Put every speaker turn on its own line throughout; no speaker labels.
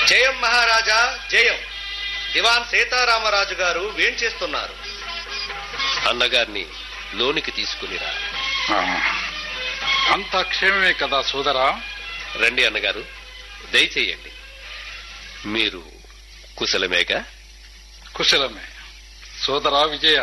జయం మహారాజా జయం దివాన్ సీతారామరాజు గారు వేంచేస్తున్నారు
అన్నగారిని లోనికి తీసుకునిరా
ఆ, అంతా క్షేమమే కదా సోదరా
రండి అన్నగారు దయచేయండి మీరు కుశలమేగా
కుశలమే సోదరా విజయ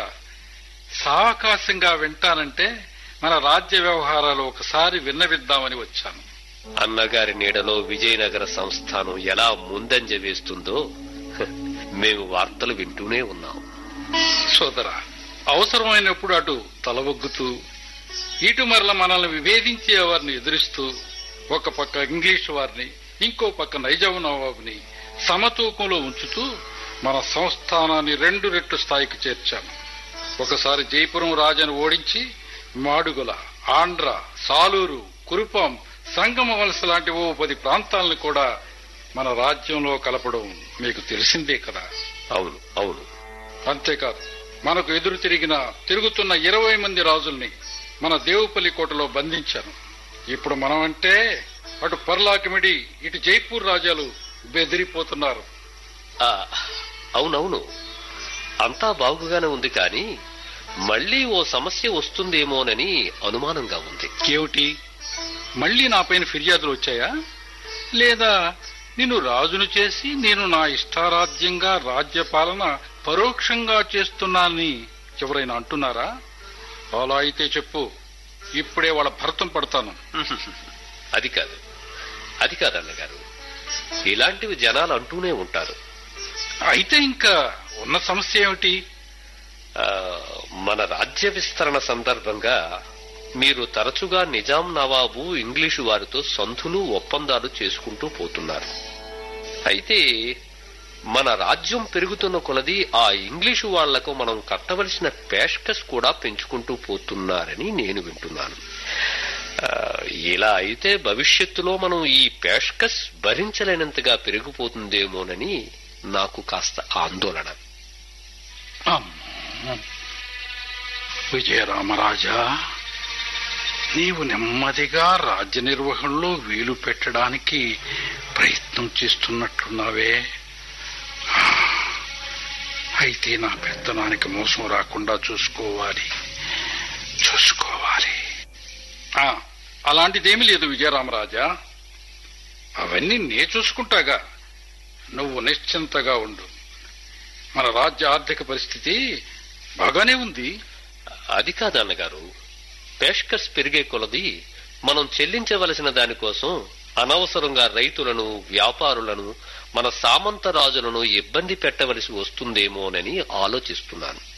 సావకాశంగా వింటానంటే మన రాజ్య వ్యవహారాలు ఒకసారి విన్నవిద్దామని వచ్చాను
అన్నగారి నీడలో విజయనగర సంస్థానం ఎలా ముందంజ వేస్తుందో హ, మేము వార్తలు వింటూనే ఉన్నాం
సోదరా అవసరమైనప్పుడు అటు తలవొగ్గుతూ ఇటు మరల మనల్ని విభేదించే వారిని ఎదురిస్తూ ఒక పక్క ఇంగ్లీష్ వారిని ఇంకో పక్క నైజాం నవాబుని సమతూకంలో ఉంచుతూ మన సంస్థానాన్ని రెండు రెట్టు స్థాయికి చేర్చాము ఒకసారి జైపురం రాజాను ఓడించి మాడుగుల ఆంధ్ర సాలూరు కురుపాం సంగమ వలస లాంటి ఓ పది ప్రాంతాలను కూడా మన రాజ్యంలో కలపడం మీకు తెలిసిందే కదా
అవును అవును
అంతేకాదు మనకు ఎదురు తిరిగిన తిరుగుతున్న ఇరవై మంది రాజుల్ని మన దేవుపల్లి కోటలో బంధించాను ఇప్పుడు మనం అంటే అటు పర్లాకిమిడి ఇటు జైపూర్ రాజాలు బెదిరిపోతున్నారు
ఆ, అవునవును అంతా బాగుగానే ఉంది కానీ మళ్ళీ ఓ సమస్య వస్తుందేమోనని అనుమానంగా ఉంది
ఏమిటి మళ్ళీ నాపైన ఫిర్యాదులు వచ్చాయా లేదా నిన్ను రాజును చేసి నేను నా ఇష్టారాజ్యంగా రాజ్యపాలన పరోక్షంగా చేస్తున్నానని ఎవరైనా అంటున్నారా అలా అయితే చెప్పు ఇప్పుడే వాళ్ళ భరతం పడతాను
అది కాదు అది కాదు అన్నగారు ఇలాంటివి జనాలు అంటూనే ఉంటారు
అయితే ఇంకా ఉన్న సమస్య ఏమిటి
ఆ, మన రాజ్య విస్తరణ సందర్భంగా మీరు తరచుగా నిజాం నవాబు ఇంగ్లీషు వారితో సంధులు ఒప్పందాలు చేసుకుంటూ పోతున్నారు అయితే మన రాజ్యం పెరుగుతున్న కొలది ఆ ఇంగ్లీషు వాళ్లకు మనం కట్టవలసిన పేష్కస్ కూడా పెంచుకుంటూ పోతున్నారని నేను వింటున్నాను ఆ, ఇలా అయితే భవిష్యత్తులో మనం ఈ పేష్కస్ భరించలేనంతగా పెరిగిపోతుందేమోనని నాకు కాస్త ఆందోళన
అమ్మో. విజయరామరాజా నీవు నెమ్మదిగా రాజ్య నిర్వహణలో వీలు పెట్టడానికి ప్రయత్నం చేస్తున్నట్లున్నావే అయితే నా పెత్తనానికి మోసం రాకుండా చూసుకోవాలి చూసుకోవాలి ఆ, అలాంటిదేమీ లేదు విజయరామరాజా అవన్నీ నే చూసుకుంటాగా నువ్వు నిశ్చింతగా ఉండు మన రాజ్య ఆర్థిక పరిస్థితి బాగానే ఉంది
అది కాదు అన్నగారు పేష్కస్ పెరిగే కొలది మనం చెల్లించవలసిన దానికోసం అనవసరంగా రైతులను వ్యాపారులను మన సామంత రాజులను ఇబ్బంది పెట్టవలసి వస్తుందేమోనని ఆలోచిస్తున్నాను